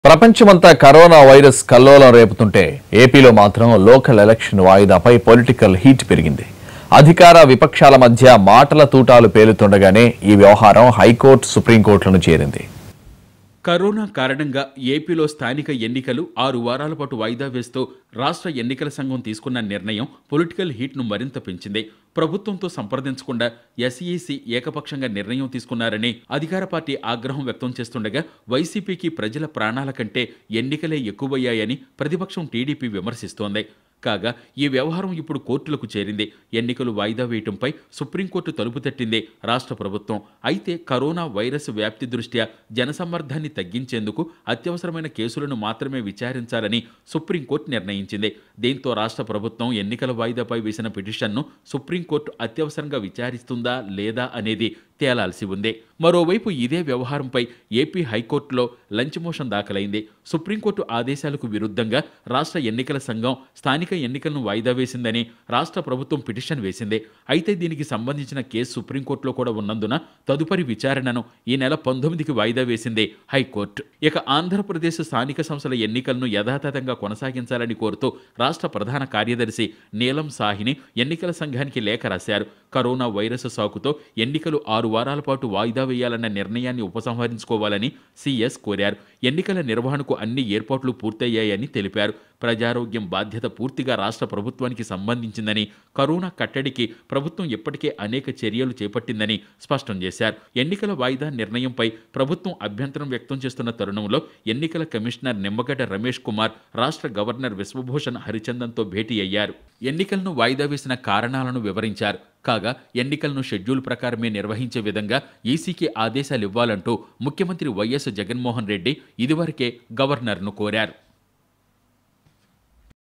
ప్రపంచమంతా corona virus కల్లోలం రేపుతుంటే ఏపీలో మాత్రం లోకల్ ఎలక్షన్ వాయిదాపై పొలిటికల్ హీట్ పెరిగింది అధికార విపక్షాల మధ్య మాటల తూటాలు పేలుతుండగానే ఈ వ్యవహారం హైకోర్టు సుప్రీంకోర్టులను చేరింది కరోనా కారణంగా ఏపీలో స్థానిక ఎన్నికలు ఆరు వారాల పాటు వాయిదా వేస్తూ రాష్ట్ర ఎన్నికల సంఘం తీసుకున్న నిర్ణయం పొలిటికల్ హీట్ను మరింత పెంచింది ప్రభుత్వంతో సంప్రదించకుండా ఎస్ఈసి ఏకపక్షంగా నిర్ణయం తీసుకున్నారని అధికార పార్టీ ఆగ్రహం వ్యక్తం చేస్తుండగా వైసీపీకి ప్రజల ప్రాణాల కంటే ఎన్నికలే ఎక్కువయ్యాయని ప్రతిపక్షం టీడీపీ విమర్శిస్తోంది కాగా ఈ వ్యవహారం ఇప్పుడు కోర్టులకు చేరింది ఎన్నికలు వాయిదా వేయటంపై సుప్రీంకోర్టు తలుపు తట్టింది రాష్ట్ర ప్రభుత్వం అయితే కరోనా వైరస్ వ్యాప్తి దృష్ట్యా జనసమ్మర్దాన్ని తగ్గించేందుకు అత్యవసరమైన కేసులను మాత్రమే విచారించాలని సుప్రీంకోర్టు నిర్ణయించింది దీంతో రాష్ట్ర ప్రభుత్వం ఎన్నికల వాయిదాపై వేసిన పిటిషన్ను సుప్రీంకోర్టు అత్యవసరంగా విచారిస్తుందా లేదా అనేది తేలాల్సి ఉంది మరోవైపు ఇదే వ్యవహారంపై ఏపీ హైకోర్టులో లంచ్ మోషన్ దాఖలైంది సుప్రీంకోర్టు ఆదేశాలకు విరుద్ధంగా రాష్ట్ర ఎన్నికల సంఘం స్థానిక ఎన్నికలను వాయిదా వేసిందని రాష్ట్ర ప్రభుత్వం పిటిషన్ వేసింది అయితే దీనికి సంబంధించిన కేసు సుప్రీంకోర్టులో కూడా ఉన్నందున తదుపరి విచారణను ఈ నెల పంతొమ్మిదికి వాయిదా వేసింది హైకోర్టు ఇక ఆంధ్రప్రదేశ్ స్థానిక సంస్థల ఎన్నికలను యథాతథంగా కొనసాగించాలని కోరుతూ రాష్ట్ర ప్రధాన కార్యదర్శి నీలం సాహిని ఎన్నికల సంఘానికి లేఖ రాశారు కరోనా వైరస్ సాకుతో ఎన్నికలు ఆరు వారాల పాటు వాయిదా వేయాలన్న నిర్ణయాన్ని ఉపసంహరించుకోవాలని సీఎస్ కోరారు ఎన్నికల నిర్వహణకు అన్ని ఏర్పాట్లు పూర్తయ్యాయని తెలిపారు ప్రజారోగ్యం బాధ్యత పూర్తిగా రాష్ట్ర ప్రభుత్వానికి సంబంధించిందని కరోనా కట్టడికి ప్రభుత్వం ఇప్పటికే అనేక చర్యలు చేపట్టిందని స్పష్టం చేశారు ఎన్నికల వాయిదా నిర్ణయంపై ప్రభుత్వం అభ్యంతరం వ్యక్తం చేస్తున్న తరుణంలో ఎన్నికల కమిషనర్ నిమ్మగడ్డ రమేష్ కుమార్ రాష్ట్ర గవర్నర్ విశ్వభూషణ్ హరిచందన్తో భేటీ అయ్యారు ఎన్నికలను వాయిదా వేసిన కారణాలను వివరించారు కాగా ఎన్నికలను షెడ్యూల్ ప్రకారమే నిర్వహించే విధంగా ఈసీకి ఆదేశాలు ఇవ్వాలంటూ ముఖ్యమంత్రి వైఎస్ జగన్మోహన్ రెడ్డి ఇదివరకే గవర్నర్ను కోరారు